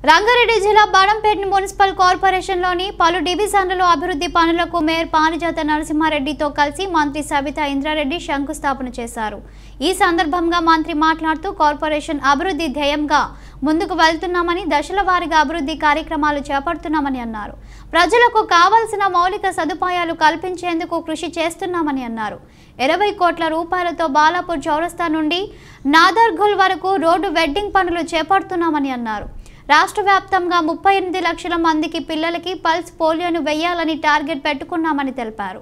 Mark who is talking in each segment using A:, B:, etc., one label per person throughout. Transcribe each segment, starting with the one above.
A: రంగారెడ్డి జిల్లా బాడంపేట మున్సిపల్ కార్పొరేషన్లోని పలు డివిజన్లలో అభివృద్ధి పనులకు మేయర్ పారిజాత నరసింహారెడ్డితో కలిసి మంత్రి సబితా ఇంద్రారెడ్డి శంకుస్థాపన చేశారు ఈ సందర్భంగా మంత్రి మాట్లాడుతూ కార్పొరేషన్ అభివృద్ధి ధ్యేయంగా ముందుకు వెళ్తున్నామని దశల వారీగా అభివృద్ధి కార్యక్రమాలు చేపడుతున్నామని అన్నారు ప్రజలకు కావాల్సిన మౌలిక సదుపాయాలు కల్పించేందుకు కృషి చేస్తున్నామని అన్నారు ఇరవై కోట్ల రూపాయలతో బాలాపూర్ చౌరస్తా నుండి నాదర్ఘుల్ వరకు రోడ్డు వెడ్డింగ్ పనులు చేపడుతున్నామని అన్నారు రాష్ట్ర వ్యాప్తంగా ముప్పై ఎనిమిది లక్షల మందికి పిల్లలకి పల్స్ పోలియోను వేయాలని టార్గెట్ పెట్టుకున్నామని తెలిపారు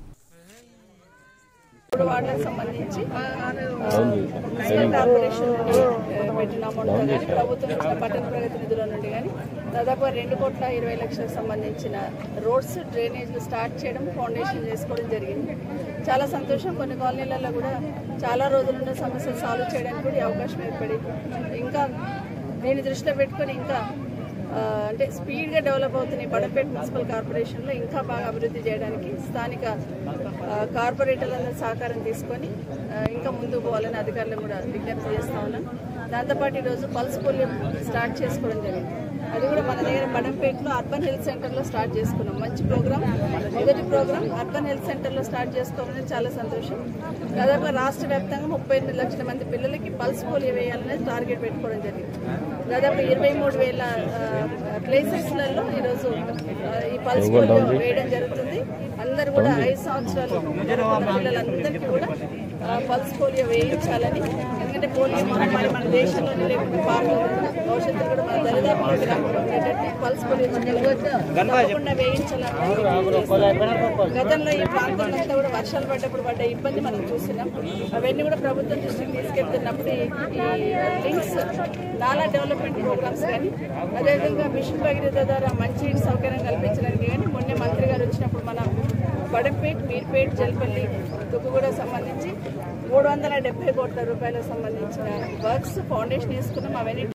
B: మూడు వార్డులకు సంబంధించి మున్సిపల్ కార్పొరేషన్ నుండి ఆ, పెట్టిన అమౌంట్ కానీ ప్రభుత్వం ఇచ్చిన పట్టణ ప్రగతి నిధుల నుండి కానీ దాదాపు రెండు కోట్ల ఇరవై లక్షలకు సంబంధించిన రోడ్స్ డ్రైనేజ్లు స్టార్ట్ చేయడం ఫౌండేషన్ చేసుకోవడం జరిగింది చాలా సంతోషం కొన్ని కాలనీలలో కూడా చాలా రోజులున్న సమస్యలు సాల్వ్ చేయడానికి కూడా ఈ అవకాశం ఏర్పడింది ఇంకా దీన్ని దృష్టిలో పెట్టుకొని ఇంకా ఆ, అంటే స్పీడ్గా డెవలప్ అవుతున్న ఈ బడంపేట మున్సిపల్ కార్పొరేషన్లో ఇంకా బాగా అభివృద్ధి చేయడానికి స్థానిక ఆ, కార్పొరేటర్లందరూ సహకారం తీసుకొని ఆ, ఇంకా ముందుకు పోవాలని అధికారులు కూడా విజ్ఞప్తి చేస్తా ఉన్నాను దాంతోపాటు ఈరోజు పల్స్ పోలియో స్టార్ట్ చేసుకోవడం జరిగింది అది కూడా మన దగ్గర బడంపేటలో అర్బన్ హెల్త్ సెంటర్లో స్టార్ట్ చేసుకున్నాం మంచి ప్రోగ్రామ్ మొదటి ప్రోగ్రామ్ అర్బన్ హెల్త్ సెంటర్లో స్టార్ట్ చేసుకోవడం చాలా సంతోషం దాదాపు రాష్ట్ర వ్యాప్తంగా ముప్పై ఎనిమిది లక్షల మంది పిల్లలకి పల్స్ పోలియో వేయాలనేది టార్గెట్ పెట్టుకోవడం జరిగింది దాదాపు ఇరవై మూడు వేల ప్లేసెస్లలో ఈరోజు ఆ, ఈ పల్స్ పోలియో వేయడం జరుగుతుంది అందరు కూడా ఐదు సంవత్సరాలు ఉన్న పిల్లలందరికీ కూడా ఆ, పల్స్ పోలియో వేయించాలని ఎందుకంటే పోలియో మహమ్మారి మన దేశంలోనే లేకుండా భారత్ భవిష్యత్తులో కూడా మన దళిదాపులకు రాకుండా ఉండేటట్టు పల్స్ పోలియో చుక్కలు తప్పకుండా వేయించాలని గతంలో ఈ ప్రాంతంలో అంతా కూడా వర్షాలు పడ్డప్పుడు పడ్డ ఇబ్బంది మనం చూస్తున్నాం అవన్నీ కూడా ప్రభుత్వం దృష్టికి తీసుకెళ్తున్నప్పుడు ఈ ఈ లింక్స్ నాలా డెవలప్మెంట్ ప్రోగ్రామ్స్ కానీ అదేవిధంగా మిషన్ భగీరథ ద్వారా మంచి సౌకర్యం కల్పించడానికి కానీ మొన్నే మంత్రి గారు వచ్చినప్పుడు మన బడంపేట్ మీర్పేట్ జల్పల్లి దుక్కుగూడ సంబంధించి మూడు వందల డెబ్బై కోట్ల రూపాయలకు సంబంధించిన వర్క్స్ ఫౌండేషన్ వేసుకున్నాం అవన్నీ